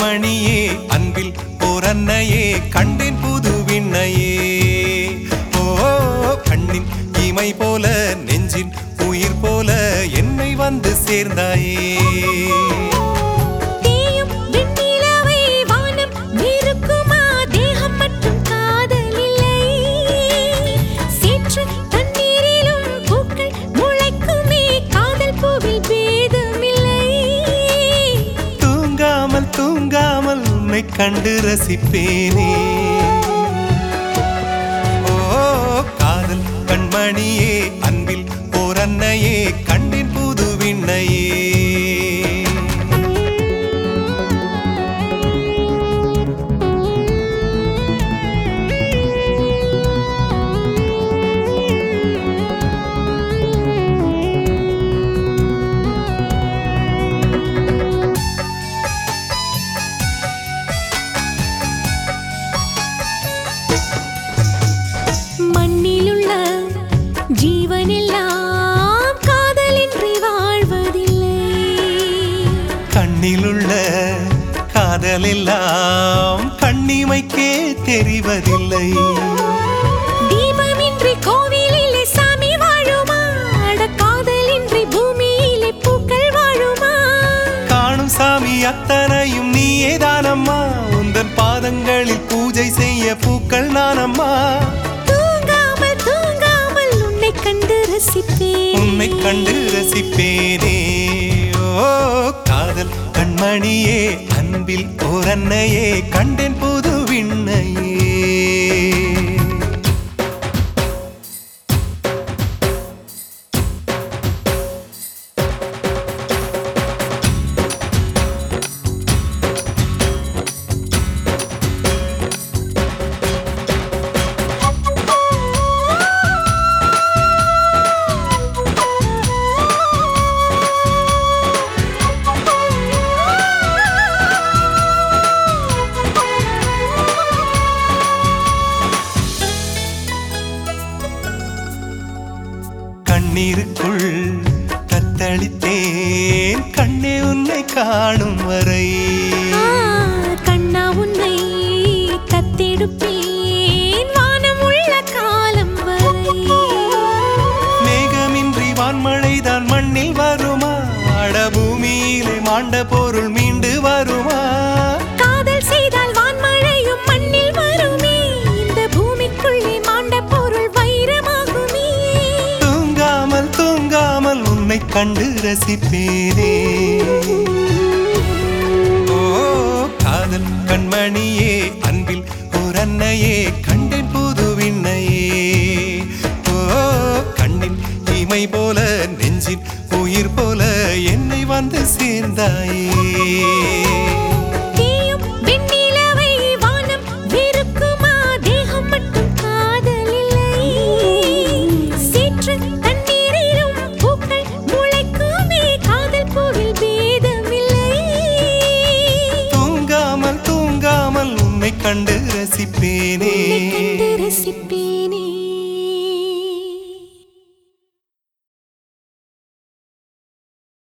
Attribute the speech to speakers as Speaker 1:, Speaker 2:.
Speaker 1: கண்மணியே அன்பில் ஓர் அன்னையே கண்டேன் புது விண்ணையே ஓ கண்ணின் இமை போல நெஞ்சின் உயிர் போல என்னை வந்து சேர்ந்தாயே
Speaker 2: தேயும் வெண்ணிலவை வானம் வெறுக்குமா தேகம் மட்டும் காதல் இல்லை சேற்று தண்ணீரிலும் பூக்கள் முளைக்குமே காதல் பூவில் பேதமில்லை
Speaker 1: தூங்காமல் தூங்காமல் உன்னை கண்டு ரசிப்பேனே ஓ காதல் கண்மணியே அன்பில் ஓர் அன்னையே கண்டின் புது விண்ணையே
Speaker 2: மண்ணிலுள்ள ஜீவனெல்லாம் காதலின்றி வாழ்வதில்லை
Speaker 1: கண்ணிலுள்ள காதலெல்லாம் கண்ணிமைக்கே தெரிவதில்லை
Speaker 2: தீபமின்றி கோவிலிலே சாமி வாழுமா அட காதலின்றி பூமியிலே பூக்கள் வாழுமா
Speaker 1: காணும் சாமி அத்தனையும் நீயே தானம்மா உந்தன் பாதங்களில் பூஜை செய்ய பூக்கள் நானம்மா
Speaker 2: தூங்காமல் தூங்காமல் உன்னை கண்டு ரசிப்பேன்
Speaker 1: உன்னை கண்டு ரசிப்பேனே ஓ காதல் கண்மணியே அன்பில் ஓர் அன்னையே கண்டேன் புது விண்ணையே கண்ணீருக்குள் தத்தளித்தேன் கண்ணே உன்னை காணும் வரை
Speaker 2: ஆ, கண்ணா உன்னை தத்தெடுப்பேன் வானம் உள்ள காலம் வரை
Speaker 1: மேகமின்றி வான்மழைதான் மண்ணில் வருமா அட பூமியிலே மாண்ட பொருள் மீண்டு வருமா
Speaker 2: காதல் செய்தால் வான்மழையும் மண்ணில் வருமே இந்த பூமிக்குள்ளே மாண்ட பொருள் வைரமாகுமே
Speaker 1: தூங்காமல் தூங்காமல் உன்னை கண்டு ரசிப்பேனே ஓ காதல் கண்மணியே அன்பில் ஓர் அன்னையே கண்டேன் புது விண்ணையே ஓ கண்ணின் இமை போல நெஞ்சின் உயிர் போல என்னை வந்து சேர்ந்தாயே
Speaker 2: தேயும் வெண்ணிலவை வானம் வெறுக்குமா தேகம் மட்டும் காதல் இல்லை சேற்று தண்ணீரிலும் பூக்கள் முளைக்குமே காதல் பூவில் பேதமில்லை
Speaker 1: தூங்காமல் தூங்காமல் உன்னை கண்டு ரசிப்பேனே
Speaker 2: உன்னை கண்டு ரசிப்பேனே